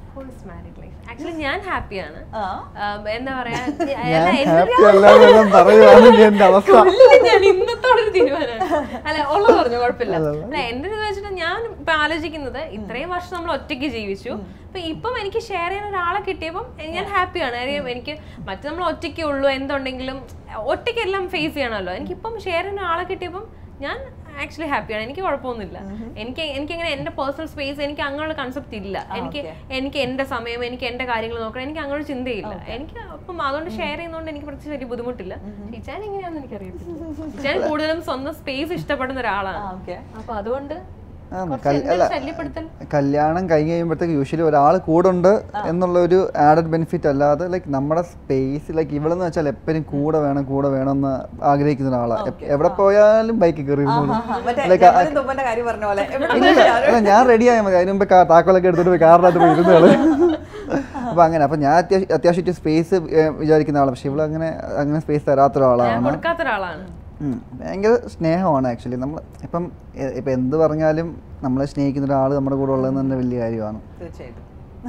actually ഞാൻ ഹാപ്പിയാണ് ആ എന്താ പറയാ ഞാൻ അല്ല, എന്റെ ഹാപ്പി അല്ലാതെല്ലാം പറയുവാണ് എന്റെ അവസ്ഥ കൊല്ലില്ല ഞാൻ ഇന്നത്തോടെ ഒരു തീരുമാനമാണ് അല്ല ഉള്ളത് പറഞ്ഞു കുഴപ്പമില്ല അല്ല എന്റെ ഇത് വെച്ചിട്ട് ഞാൻ ഇപ്പൊ ആലോചിക്കുന്നത് ഇത്രയും വർഷം നമ്മൾ ഒറ്റയ്ക്ക് ജീവിച്ചു അപ്പൊ ഇപ്പം എനിക്ക് ഷെയർ ചെയ്യാൻ ഒരാളെ കിട്ടിയപ്പം ഞാൻ ഹാപ്പിയാണ് കാര്യം എനിക്ക് മറ്റു നമ്മൾ ഒറ്റയ്ക്കേ ഉള്ളൂ എന്തുണ്ടെങ്കിലും ഒറ്റയ്ക്ക് എല്ലാം ഫേസ് ചെയ്യണമല്ലോ എനിക്കിപ്പം ഷെയർ ചെയ്യാൻ ഒരാളെ കിട്ടിയപ്പം ഞാൻ ആക്ച്വലി ഹാപ്പിയാണ് എനിക്ക് കുഴപ്പമൊന്നുമില്ല എനിക്ക് എനിക്ക് അങ്ങനെ എന്റെ പേഴ്സണൽ സ്പേസ് എനിക്ക് അങ്ങനെയുള്ള കൺസെപ്റ്റ് ഇല്ല എനിക്ക് എനിക്ക് എന്റെ സമയം എനിക്ക് എന്റെ കാര്യങ്ങൾ നോക്കണം എനിക്ക് അങ്ങനെ ഒരു ചിന്തയില്ല എനിക്ക് അപ്പം അതുകൊണ്ട് ഷെയർ ചെയ്യുന്നതുകൊണ്ട് എനിക്ക് പ്രത്യേകിച്ച് വലിയ ബുദ്ധിമുട്ടില്ല ഇച്ചാൻ എങ്ങനെയാണെന്ന് എനിക്കറിയത്തില്ല ഇച്ചാൻ കൂടുതലും സ്വന്തം സ്പേസ് ഇഷ്ടപ്പെടുന്ന ഒരാളാണ് ഓക്കെ അപ്പൊ അതുകൊണ്ട് ആ, കുറച്ച് കൽ- എന്തൊരു അല്ല ശല്യപ്പെടുത്തൽ കല്യാണം കഴിഞ്ഞ് കഴിയുമ്പോഴത്തേക്ക് യൂഷ്വലി ഒരാൾ കൂടുണ്ട് എന്നുള്ള ഒരു ആഡഡ് ബെനിഫിറ്റ് അല്ലാതെ ലൈക്ക് നമ്മുടെ സ്പേസ് ലൈക്ക് ഇവളെന്ന് വെച്ചാൽ എപ്പോഴും കൂടെ വേണം കൂടെ വേണം എന്ന് ആഗ്രഹിക്കുന്ന ഒരാളാണ് എവിടെ പോയാലും ബൈക്കിൽ കയറി ഇരുന്നോളും. മറ്റേ Like, ആ- ഞങ്ങളും തുമ്പന്റെ കാര്യം പറഞ്ഞ പോലെ എവിടെ ഇല്ല, അല്ല ഞാൻ റെഡി ആയാൽ മതി അതിന് മുമ്പ് കാ- താക്കോലൊക്കെ എടുത്തിട്ട് പോയി കാറിനകത്ത് പോയി ഇരുന്ന് കളി അപ്പൊ അങ്ങനെ അപ്പൊ ഞാൻ അത്യാവശ്യം അത്യാവശ്യം സ്പേസ് വിചാരിക്കുന്ന ആളാണ് പക്ഷെ ഇവള് അങ്ങനെ അങ്ങനെ സ്പേസ് തരാത്ത ഞാൻ ഒരാളാണ് കൊടുക്കാത്ത ഒരാളാണ് ഉം. ഭയങ്കര സ്നേഹമാണ് ആക്ച്വലി നമ്മൾ ഇപ്പം എ- ഇപ്പം എന്ത് പറഞ്ഞാലും നമ്മളെ സ്നേഹിക്കുന്ന ഒരാൾ നമ്മുടെ കൂടെ ഉള്ളതെന്ന് തന്നെ വലിയ കാര്യമാണ് തീർച്ചയായിട്ടും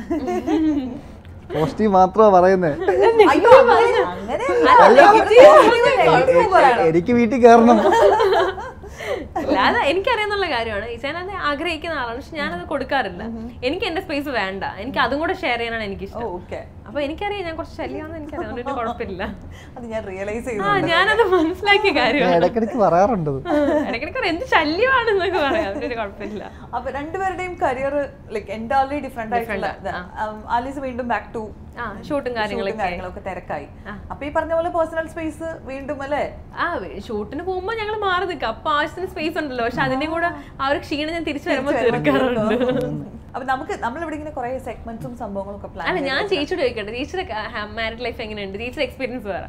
പോസിറ്റീവ് മാത്രമാണ് പറയുന്നത് അയ്യോ അങ്ങനെ അങ്ങനെയല്ല. Negative പറയണം. എനിക്ക് വീട്ടിൽ കയറണം അല്ലാതെ എനിക്കറിയാന്നുള്ള കാര്യമാണ് ഇച്ചാൻ അത് ആഗ്രഹിക്കുന്ന ആളാണ് പക്ഷെ ഞാനത് കൊടുക്കാറില്ല എനിക്ക് എന്റെ സ്പേസ് വേണ്ട എനിക്ക് അതും കൂടെ ഷെയർ ചെയ്യാനാണ് എനിക്ക് ഓ, ഇഷ്ടം okay. അപ്പൊ എനിക്കറിയാം ഞാൻ കുറച്ച് ശല്യമാണെന്ന് എനിക്കറിയാം അതുകൊണ്ട് കുഴപ്പമില്ല അത് ഞാൻ റിയലൈസ് ആ ചെയ്തു ഞാനത് മനസ്സിലാക്കിയ ഞാൻ കാര്യമാണ് ഇടയ്ക്കിടയ്ക്ക് പറയാറുണ്ട് ഇത്. ഇടയ്ക്കിടയ്ക്ക് എന്ത് ശല്യമാണെന്നൊക്കെ പറയാം അതിനൊരു കുഴപ്പമില്ല അപ്പൊ രണ്ടുപേരുടെയും കരിയർ ലൈക്ക് എൻ്റർലി ഡിഫറെന്റ് ആയിട്ടുള്ള ഇത്. ഉം, ആലീസ് വീണ്ടും ബാക്ക് ടു ആ ഷൂട്ടും കാര്യങ്ങളൊക്കെ കാര്യങ്ങളൊക്കെ തിരക്കായി അപ്പൊ ഈ പറഞ്ഞ പോലെ പേഴ്സണൽ സ്പേസ് വീണ്ടും അല്ലേ ആ ഷൂട്ടിന് പോകുമ്പോ ഞങ്ങൾ മാറി നിൽക്കാം അപ്പൊ ആവശ്യത്തിന് സ്പേസ് ഉണ്ടല്ലോ പക്ഷെ അതിന്റെ കൂടെ ആ ഒരു ക്ഷീണം ഞാൻ തിരിച്ചു വരുമ്പോ തീർക്കാറുണ്ട് അപ്പൊ നമുക്ക് നമ്മളിവിടെ ഇങ്ങനെ കുറെ സെഗ്മെന്റ്സും സംഭവങ്ങളും ഒക്കെ പ്ലാൻ അല്ല ഞാൻ ചേച്ചിയോട് ചോദിക്കട്ടെ ചേച്ചിയുടെ മാരിഡ് ലൈഫ് എങ്ങനെയുണ്ട് ചേച്ചിയുടെ എക്സ്പീരിയൻസ് വേറെ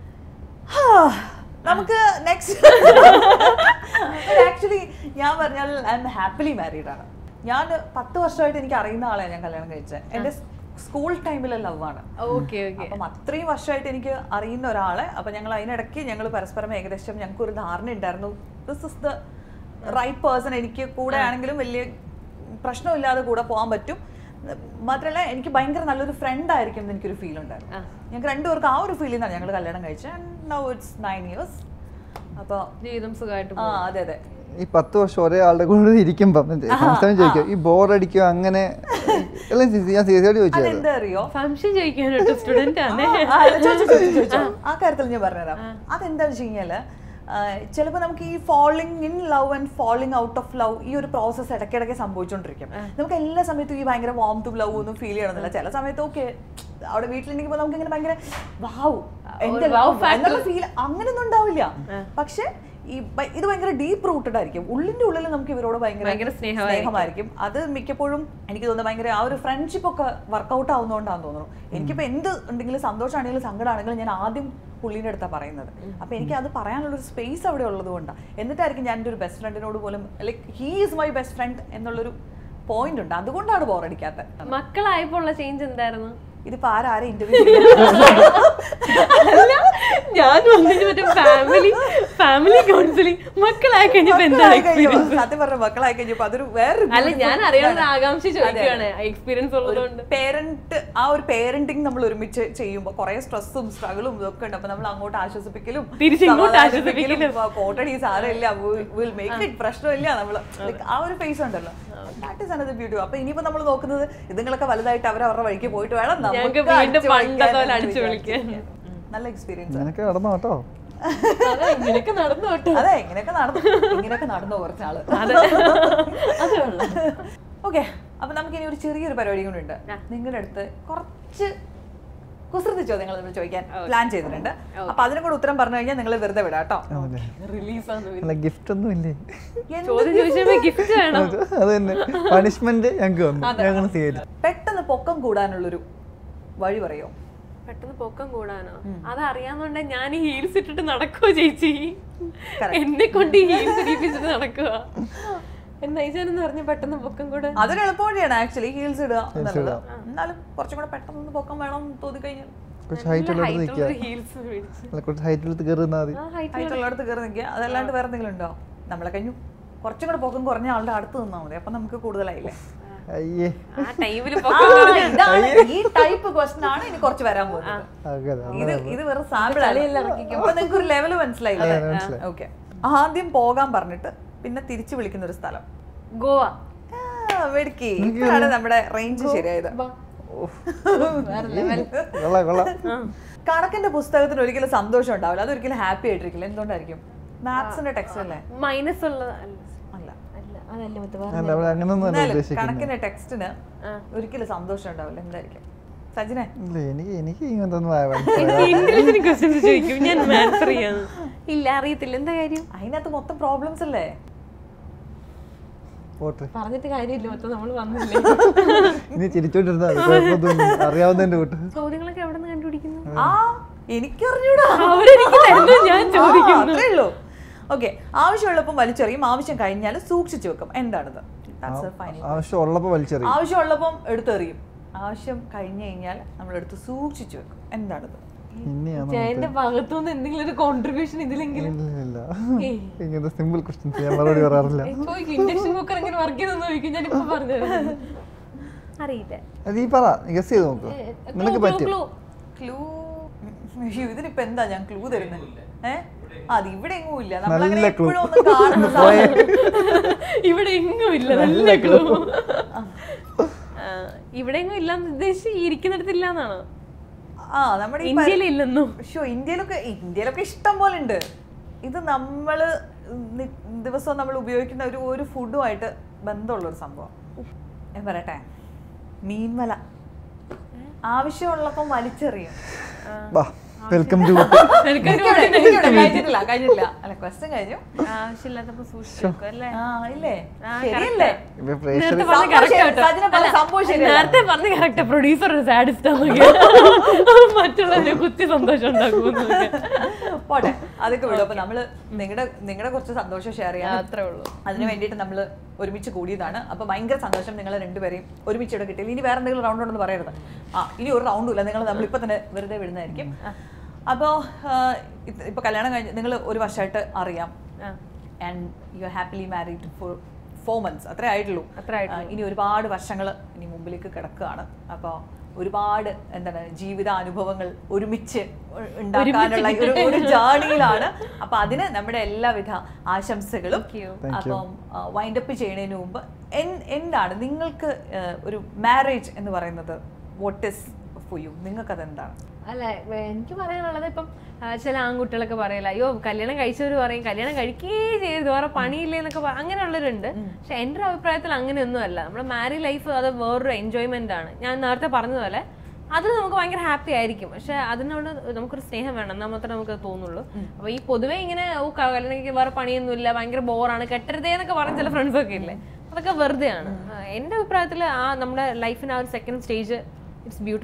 നമുക്ക് നെക്സ്റ്റ് ആക്ച്വലി ഞാൻ പറഞ്ഞാൽ ഐ എം ഹാപ്പിലി മാരീഡ് ആണ് ഞാൻ പത്ത് വർഷമായിട്ട് എനിക്ക് അറിയുന്ന ആളെ ഞാൻ കല്യാണം കഴിച്ചത് എന്റെ സ്കൂൾ ടൈമിലെ ലവ് ആണ് ഓക്കെ ഓക്കെ അപ്പം അത്രയും വർഷമായിട്ട് എനിക്ക് അറിയുന്ന ഒരാളെ അപ്പൊ ഞങ്ങൾ അതിനിടയ്ക്ക് ഞങ്ങൾ പരസ്പരം ഏകദേശം ഞങ്ങൾക്ക് ഒരു ധാരണ ഉണ്ടായിരുന്നു this is the right person എനിക്ക് കൂടെ ആണെങ്കിലും വലിയ പ്രശ്നമില്ലാതെ കൂടെ പോകാൻ പറ്റും മാത്രമല്ല എനിക്ക് ഭയങ്കര നല്ലൊരു ഫ്രണ്ട് ആയിരിക്കും എന്ന് എനിക്കൊരു ഫീൽ ഉണ്ടായിരുന്നു ഞങ്ങൾക്ക് രണ്ടുപേർക്ക് ആ ഒരു ഫീലിൽ നിന്നാണ് ഞങ്ങൾ കല്യാണം കഴിച്ചത് and now it's nine years അപ്പോൾ ജീവിതം സുഖമായിട്ട് ആ അതെ അതെ ഈ പത്ത് വർഷം ഒരേ ആളുടെ കൂടെ ഇരിക്കുമ്പം സംസ്ഥാനം ചോദിക്കും ഈ ബോറടിക്കോ അങ്ങനെ അല്ല ചേച്ചി, ഞാൻ സീരിയസ് ആയിട്ട് ചോദിച്ചത് അതെന്താ അറിയോ സംശയം ചോദിക്കാനോട്ടോ സ്റ്റുഡന്റ് ആണ് ആ, അല്ല, ചോദിച്ചോ, ചോദിച്ചോ, ചോദിച്ചോ. ആ കാര്യത്തിൽ ഞാൻ പറഞ്ഞുതരാം അതെന്താന്ന് വെച്ച് കഴിഞ്ഞാല് ചിലപ്പോൾ നമുക്ക് ഈ falling in love and falling out of love ഈ ഒരു പ്രോസസ്സ് ഇടയ്ക്കിടയ്ക്ക് സംഭവിച്ചുകൊണ്ടിരിക്കും നമുക്ക് എല്ലാ സമയത്തും ഈ ഭയങ്കര വാംത്തും ലവ് ഒന്നും ഫീൽ ചെയ്യണമെന്നില്ല ചില സമയത്ത് ഓക്കെ അവിടെ വീട്ടിലുണ്ടെങ്കിൽ നമുക്ക് ഇങ്ങനെ ഭയങ്കര വാവ് എന്റെ ലവ് എന്നുള്ള ഫീൽ അങ്ങനെയൊന്നും ഉണ്ടാവില്ല പക്ഷെ ഈ ഭ- ഇത് ഭയങ്കര ഡീപ്പ് റൂട്ടഡ് ആയിരിക്കും ഉള്ളിന്റെ ഉള്ളിൽ നമുക്ക് ഇവരോട് ഭയങ്കര ഭയങ്കര സ്നേഹമായിരിക്കും. സ്നേഹമായിരിക്കും അത് മിക്കപ്പോഴും എനിക്ക് തോന്നുന്നു ഭയങ്കര ആ ഒരു ഫ്രണ്ട്ഷിപ്പ് ഒക്കെ വർക്കൗട്ട് ആവുന്നതുകൊണ്ടാന്ന് തോന്നുന്നു എനിക്കിപ്പോ എന്ത് ഉണ്ടെങ്കിലും സന്തോഷമാണെങ്കിലും സങ്കടമാണെങ്കിലും ഞാൻ ആദ്യം പുള്ളിയുടെ അടുത്താണ് പറയുന്നത് അപ്പൊ എനിക്ക് അത് പറയാനുള്ള ഒരു സ്പേസ് അവിടെ ഉള്ളത് കൊണ്ടാണ് എന്നിട്ടായിരിക്കും ഞാൻ എൻ്റെ ഒരു ബെസ്റ്റ് ഫ്രണ്ടിനോട് പോലും like he is my best friend എന്നുള്ളൊരു പോയിന്റ് ഉണ്ട് അതുകൊണ്ടാണ് ബോറടിക്കാത്തത് മക്കളായപ്പോ ഉള്ള ചേഞ്ച് എന്തായിരുന്നു ഇതിപ്പോ ആരാരെ ഇന്റർവ്യൂ അല്ല ഞാൻ വന്നിട്ട് മറ്റേ ഫാമിലി ഫാമിലി കൗൺസിലിംഗ് മക്കളായി കഴിഞ്ഞപ്പോ എന്താണ് എക്സ്പീരിയൻസ് സത്യം പറഞ്ഞ മക്കളായി കഴിഞ്ഞപ്പോ അതൊരു വേറെ അല്ല ഞാൻ അറിയാവുന്ന ആകാംക്ഷ ചോദിക്കുകയാണ് എക്സ്പീരിയൻസ് ഉള്ളതുകൊണ്ട് പേരന്റ് ആ ഒരു പേരന്റിങ് നമ്മൾ ഒരുമിച്ച് ചെയ്യുമ്പോൾ കുറെ സ്ട്രെസ്സും സ്ട്രഗിളും ഇതൊക്കെ ഉണ്ട് അപ്പൊ നമ്മൾ അങ്ങോട്ട് ആശ്വസിപ്പിക്കലും തിരിച്ച് ഇങ്ങോട്ട് സമാധാനിപ്പിക്കലും, ആ, കോട്ടടി സാരമില്ല വിൽ മേക്ക് ഇറ്റ് പ്രശ്നമില്ല നമ്മൾ ആ ഒരു ഫേസ് ഉണ്ടല്ലോ ദാറ്റ് ഇസ് അനദർ ബ്യൂട്ടി അപ്പൊ ഇനിയിപ്പോ നമ്മൾ നോക്കുന്നത് ഇതുങ്ങളൊക്കെ വലുതായിട്ട് അവർ അവരുടെ വഴിക്ക് പോയിട്ട് വേണം ഞങ്ങൾക്ക് നമുക്ക് വീണ്ടും അടിച്ച് പണ്ടത്തെ പൊളിക്കാൻ പോലെ അടിച്ച് എന്ന് പൊളിക്കാൻ. ഉം, നല്ല എക്സ്പീരിയൻസ് നിനക്ക് നടന്നോ കേട്ടോ അതെ ഇങ്ങനെയൊക്കെ നടന്നു കേട്ടോ അതെ ഇങ്ങനെയൊക്കെ നടന്നു ഇങ്ങനെയൊക്കെ നടന്നു കുറച്ചാള് അതെ അത് കൊള്ളാം ഓക്കെ അപ്പൊ നമുക്ക് ഇനി ഒരു ചെറിയൊരു പരിപാടി കൂടി ഉണ്ട് നിങ്ങളുടെ അടുത്ത് കുറച്ച് കുസൃതി ചോദ്യങ്ങൾ നമ്മൾ ചോദിക്കാൻ പ്ലാൻ ചെയ്തിട്ടുണ്ട് അപ്പൊ അതിനും കൂടെ ഉത്തരം പറഞ്ഞു കഴിഞ്ഞാൽ നിങ്ങൾ വെറുതെ വിടാം കേട്ടോ അതല്ലേ റിലീസാണ് അല്ല ഗിഫ്റ്റ് ഒന്നും ഇല്ലേ ചോദ്യം ചോദിച്ചപ്പോ ഗിഫ്റ്റ് വേണം അത് തന്നെ പണിഷ്മെന്റ് ഞങ്ങൾക്ക് വന്നു ഞങ്ങൾ സ്വീകരിച്ചു പെട്ടെന്ന് പൊക്കം കൂടാനുള്ളൊരു വഴി പറയോ പെട്ടെന്ന് പൊക്കം കൂടാനോ അത് അറിയാന്നുണ്ടെ ഞാൻ ഹീൽസ് ഇട്ടിട്ട് നടക്കുവോ ചേച്ചി എന്നെ കൊണ്ട് ഹീൽസ് ഇടിപ്പിച്ചിട്ട് നടക്കുക എന്താ ഈശാനെന്ന് പറഞ്ഞ പെട്ടെന്ന് പൊക്കം കൂടാൻ അതൊരു എളുപ്പവഴിയാണ് ആക്ച്വലി ഹീൽസ് ഇടുക എന്നുള്ളത് എന്നാലും കുറച്ചും കൂടെ പെട്ടെന്ന് പൊക്കം വേണം തോന്നി കഴിഞ്ഞാൽ കുറച്ച് ഹൈറ്റ് ഉള്ളിടത്ത് നിൽക്കുക ഹീൽസ് മേടിച്ച് അല്ല കുറച്ച് ഹൈറ്റ് ഉള്ളത്ത് കയറുന്നാൽ മതി ആ ഹൈറ്റ് ഹൈറ്റുള്ളടത്ത് കയറി നിൽക്കുക അതല്ലാണ്ട് വേറെ എന്തെങ്കിലും ഉണ്ടോ നമ്മളെ കഴിഞ്ഞു കുറച്ചും കൂടെ പൊക്കം കുറഞ്ഞ ആളുടെ അടുത്ത് നിന്നാൽ മതി അപ്പൊ നമുക്ക് കൂടുതലായില്ലേ അയ്യേ ആ ടൈമിൽ ആ, പൊക്കം കുറഞ്ഞ ഇതാണ് ഈ ടൈപ്പ് ക്വസ്റ്റൻ ആണ് ഇനി കുറച്ച് വരാൻ പോകുന്നത് അങ്ങനെ ഇത് ഇത് വെറും സാമ്പിൾ അപ്പൊ നിങ്ങൾക്ക് ഒരു ലെവൽ മനസ്സിലായില്ലേ അതെ, മനസ്സിലായി. ഓക്കെ ആദ്യം പോകാൻ പറഞ്ഞിട്ട് പിന്നെ തിരിച്ചു വിളിക്കുന്ന ഒരു സ്ഥലം ഗോവ ആ, വെടുക്കി ഇപ്പോഴാണ് നമ്മുടെ റേഞ്ച് ശരിയായത് കൊള്ളാം കൊള്ളാം കണക്കിന്റെ പുസ്തകത്തിന് ഒരിക്കലും സന്തോഷം ഉണ്ടാവില്ല അതൊരിക്കലും ഹാപ്പി ആയിട്ടിരിക്കില്ല എന്തുകൊണ്ടായിരിക്കും മാത്സിന്റെ ടെക്സ്റ്റ് അല്ലേ മൈനസ് ഉള്ളത് അല്ല അല്ല അല്ല അതല്ല മറ്റേ അല്ല അവിടെ അങ്ങനൊന്നും അല്ല എന്നാലും ഉദ്ദേശിക്കുന്നത് കണക്കിന്റെ ടെക്സ്റ്റിന് ഒരിക്കലും സന്തോഷം ഉണ്ടാവില്ല എന്തായിരിക്കും സജിനെ ഇല്ല എനിക്ക് എനിക്ക് ഇങ്ങനത്തെ ഒന്നും ആയ- മനസ്സിലായില്ല. ഇംഗ്ലീഷിന് ക്വസ്റ്റ്യൻസ് ചോദിക്കും ഞാൻ ആൻസർ ചെയ്യാന്ന് ഇല്ല അറിയത്തില്ല എന്താ കാര്യം അതിനകത്ത് മൊത്തം പ്രോബ്ലംസ് അല്ലേ പോട്ടെ പറഞ്ഞിട്ട് കാര്യമില്ല മൊത്തം നമ്മൾ വന്നില്ലേ ഇനി ചിരിച്ചോണ്ടിരുന്നാ മതി. കുഴപ്പമൊന്നുമില്ല അറിയാവുന്നതിന്റെ കൂട്ട് ചോദ്യങ്ങളൊക്കെ എവിടെ നിന്ന് കണ്ടുപിടിക്കുന്നു ആ എനിക്കറിഞ്ഞൂടാ അവരെനിക്ക് തരുന്നത് ഞാൻ ചോദിക്കുന്നു അത്രേ ഉള്ളൂ ഓക്കെ ആവശ്യമുള്ളപ്പം വലിച്ചെറിയും ആവശ്യം കഴിഞ്ഞാൽ സൂക്ഷിച്ചു വെക്കും എന്താണത് That's the final. ആവശ്യം ഉള്ളപ്പോ വലിച്ചെറിയും ആവശ്യമുള്ളപ്പം എടുത്തെറിയും ആവശ്യം കഴിഞ്ഞു കഴിഞ്ഞാൽ നമ്മൾ എടുത്ത് സൂക്ഷിച്ചു വെക്കും എന്താണത് ഇനിയാണ് എന്റെ ഭാഗത്തുനിന്ന് എന്തെങ്കിലും ഒരു കോൺട്രിബ്യൂഷൻ ഇതിലെങ്കിലും ഇല്ല ഇല്ല ഇങ്ങനത്തെ സിമ്പിൾ ക്വസ്റ്റ്യൻസ് ഞാൻ മറുപടി പറയാറില്ല ഇൻഡക്ഷൻ കുക്കർ എങ്ങനെ വർക്ക് ചെയ്യുന്നു ചോദിക്കും ഞാൻ ഇപ്പൊ പറഞ്ഞത് അറിയില്ല അത് നീ പറ ഗസ് ചെയ്ത് നോക്ക് നിനക്ക് പറ്റും ക്ലൂ ഇതിനിപ്പോ എന്താ ഞാൻ ക്ലൂ തരുന്നത് ഏ അത് ഇവിടെ എങ്ങും ഇല്ല നമ്മളങ്ങനെ നല്ല clue. എപ്പോഴും ഒന്നും കാണുന്ന സാധനം. ഇവിടെ എങ്ങും ഇല്ല നല്ല ക്ലൂ ഇവിടെ എങ്ങും ഇല്ലാന്ന് ഉദ്ദേശിച്ച് ഈ ഇരിക്കുന്നിടത്ത് ഇല്ലാന്നാണോ ആ നമ്മുടെ ഈ ഇന്ത്യയിൽ ഇല്ലെന്നും ഷോ ഇന്ത്യയിലൊക്കെ ഇന്ത്യയിലൊക്കെ ഇഷ്ടം പോലെ ഉണ്ട് ഇത് നമ്മള് നി- ദിവസവും നമ്മൾ ഉപയോഗിക്കുന്ന ഒരു ഒരു ഫുഡുമായിട്ട് ബന്ധമുള്ള ഒരു സംഭവം ഞാൻ പറയട്ടെ മീൻവല ആവശ്യമുള്ളപ്പം വലിച്ചെറിയും വാ വെൽക്കം ടു എനിക്കവിടെ- എനിക്കവിടെ കഴിഞ്ഞിട്ടില്ല കഴിഞ്ഞിട്ടില്ല അല്ല ക്വസ്റ്റ്യൻ കഴിഞ്ഞു ആവശ്യമില്ലാത്തപ്പോ സൂക്ഷിച്ചു വെക്കും അല്ലേ ആ ഇല്ലേ ആ, ശരിയല്ലേ പ്രേക്ഷകർ നേരത്തെ പറഞ്ഞ സംഭവം correct ശരി- ആട്ടോ. സജിനെ പറഞ്ഞ അല്ല, സംഭവം ശരിയല്ല. നേരത്തെ പറഞ്ഞ കറക്റ്റ് പ്രൊഡ്യൂസർ ഒരു സാഡിസ്റ്റ് മറ്റുള്ളവരെ കുത്തി സന്തോഷം ഉണ്ടാക്കുമെന്ന് പോട്ടെ അതൊക്കെ വിടും അപ്പൊ നമ്മള് നിങ്ങളുടെ നിങ്ങളുടെ കുറച്ച് സന്തോഷം ഷെയർ ചെയ്യാൻ അത്രേ ഉള്ളൂ അതിന് വേണ്ടിയിട്ട് നമ്മൾ ഒരുമിച്ച് കൂടിയതാണ് അപ്പൊ ഭയങ്കര സന്തോഷം നിങ്ങൾ രണ്ടുപേരെയും ഒരുമിച്ച് ഇവിടെ കിട്ടിയില്ല ഇനി വേറെ എന്തെങ്കിലും റൗണ്ട് ഉണ്ടെന്ന് പറയരുത് ആ ഇനി ഒരു റൗണ്ടും ഇല്ല നിങ്ങൾ നമ്മൾ ഇപ്പൊ തന്നെ വെറുതെ വിടുന്നതായിരിക്കും അപ്പോൾ ഇപ്പൊ കല്യാണം കഴിഞ്ഞ് നിങ്ങൾ ഒരു വർഷമായിട്ട് അറിയാം and you are happily married for four months അത്രേ ആയിട്ടുള്ളൂ അത്രേ ആ, ഇനി ഒരുപാട് വർഷങ്ങൾ ഇനി മുമ്പിലേക്ക് കിടക്കുകയാണ് അപ്പോൾ ഒരുപാട് എന്താണ് ജീവിതാനുഭവങ്ങൾ ഒരുമിച്ച് ഉ- ഉണ്ടാക്കാനുള്ള ഒരു ഒരു ജേണിയിലാണ് അപ്പൊ അതിന് നമ്മുടെ എല്ലാവിധ ആശംസകളും അപ്പം വൈൻഡപ്പ് ചെയ്യുന്നതിന് മുമ്പ് എൻ- എന്താണ് നിങ്ങൾക്ക് ആ, ഒരു മാരേജ് എന്ന് പറയുന്നത് വോട്ട് ഇസ് ഫോർ യു നിങ്ങൾക്ക് അതെന്താണ് അല്ല വേ- എനിക്ക് പറയാനുള്ളത് ഇപ്പം ആ, ചില ആൺകുട്ടികളൊക്കെ പറയില്ല അയ്യോ കല്യാണം കഴിച്ചവർ പറയും കല്യാണം കഴിക്കേ ചെയ്ത് വേറെ പണിയില്ലേ എന്നൊക്കെ പറ- അങ്ങനെയുള്ളവരുണ്ട് പക്ഷെ എൻ്റെ ഒരു അഭിപ്രായത്തിൽ അങ്ങനെയൊന്നും അല്ല നമ്മുടെ മാരി ലൈഫ് അത് വേറൊരു എൻജോയ്മെന്റ് ആണ് ഞാൻ നേരത്തെ പറഞ്ഞതുപോലെ അത് നമുക്ക് ഭയങ്കര ഹാപ്പി ആയിരിക്കും പക്ഷെ അതിനോട് നമുക്കൊരു സ്നേഹം വേണം എന്നാൽ മാത്രമേ നമുക്ക് അത് തോന്നുള്ളൂ അപ്പൊ ഈ പൊതുവെ ഇങ്ങനെ ഓ ക- കല്യാണം കഴിക്കാൻ വേറെ പണിയൊന്നുമില്ല ഭയങ്കര ബോറാണ് കെട്ടരുതേ എന്നൊക്കെ പറഞ്ഞ ചില ഫ്രണ്ട്സ് ഒക്കെ ഇല്ലേ അതൊക്കെ വെറുതെയാണ് ആ, എൻ്റെ അഭിപ്രായത്തിൽ ആ നമ്മുടെ ലൈഫിന് ആ ഒരു സെക്കൻഡ് സ്റ്റേജ് ഇറ്റ്സ് ബ്യൂട്ടിഫുൾ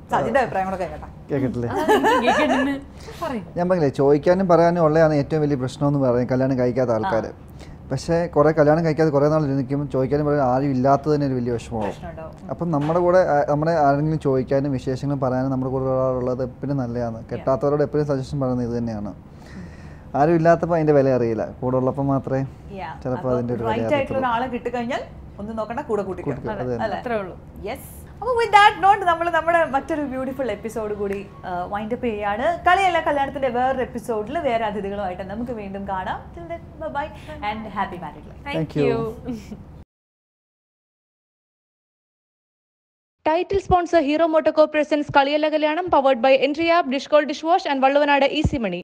സജിന്റെ അഭിപ്രായം കൂടെ കേൾക്കട്ടെ കേൾക്കട്ടില്ലേ പറയും ഞാൻ പറഞ്ഞില്ലേ ചോദിക്കാനും പറയാനും ഉള്ളതാണ് ഏറ്റവും വലിയ പ്രശ്നം എന്ന് പറയും കല്യാണം കഴിക്കാത്ത ആൾക്കാർ പക്ഷേ കുറേ കല്യാണം കഴിക്കാതെ കുറേ നാൾ നിൽക്കുമ്പോൾ ചോദിക്കാനും പറയാൻ ആരും ഇല്ലാത്തത് തന്നെ ഒരു വലിയ വിഷമമാവും പ്രശ്നമുണ്ടാവും അപ്പം നമ്മുടെ കൂടെ ആ, നമ്മുടെ ആരെങ്കിലും ചോദിക്കാനും വിശേഷങ്ങളും പറയാനും നമ്മുടെ കൂടെ ഒരാളുള്ളത് എപ്പോഴും നല്ലതാണ് കെട്ടാത്തവരോട് എപ്പോഴും സജഷൻ പറയുന്നത് ഇത് തന്നെയാണ് ആരും ഇല്ലാത്തപ്പോൾ അതിൻ്റെ വില അറിയില്ല കൂടെ ഉള്ളപ്പോൾ മാത്രമേ ചിലപ്പോൾ അതിൻ്റെ ഒരു വില റൈറ്റ് ആയിട്ടുള്ള അറിയത്തുള്ളൂ ഒരാളെ കിട്ടിക്കഴിഞ്ഞാൽ ഒന്നും നോക്കണ്ട കൂടെ കൂട്ടിക്കോ കൂട്ടിക്കോ, അത് തന്നെ. അല്ലേ അത്രേ ഉള്ളൂ യെസ് അപ്പോൾ വിത്ത് ദാറ്റ് നോട്ട് നമ്മൾ നമ്മുടെ മറ്റൊരു ബ്യൂട്ടിഫുൾ എപ്പിസോഡ് കൂടി വൈൻഡപ്പ് ചെയ്യാണ് കളിയല്ല കല്യാണത്തിന്റെ വേറൊരു എപ്പിസോഡിൽ വേറെ അതിഥികളുമായിട്ട് നമുക്ക് വീണ്ടും കാണാം bye and happy married life Thank thank you. You title sponsor hero MotoCorp presents കളിയല്ല കല്യാണം പവർഡ് ബൈ എൻട്രിയാബ് ഡിഷ്കോൾ dish wash and Valluvanad easy money